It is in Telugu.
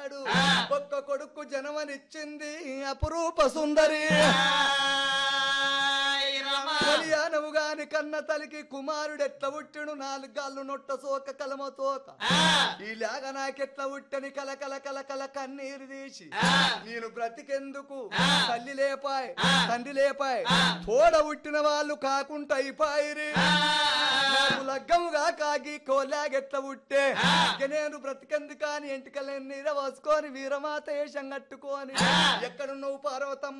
నాడు ఒక్క కొడుకు జనమనిచ్చింది అపురూప సుందరి కళ్యాణము గాని కన్న తలికి కుమారుడు ఎట్ల పుట్టిను నాలుగు గాళ్ళు నొట్ట సోక కలమ తోక ఈ లాగ నాకెట్ల పుట్టని కల కల కల కల కన్నీరు తీసి నేను బ్రతికెందుకు తల్లి లేపాయ్ తండ్రి లేపాయ్ తోడ పుట్టిన వాళ్ళు కాకుండా అయిపోయిరి నాకు లగ్గముగా కాగి కోలాగెట్ల పుట్టే ఇక నేను బ్రతికెందుకు అని ఎంటికలన్నీ పోసుకొని వీరమాత వేషం కట్టుకొని ఎక్కడ నువ్వు పార్వతమ్మ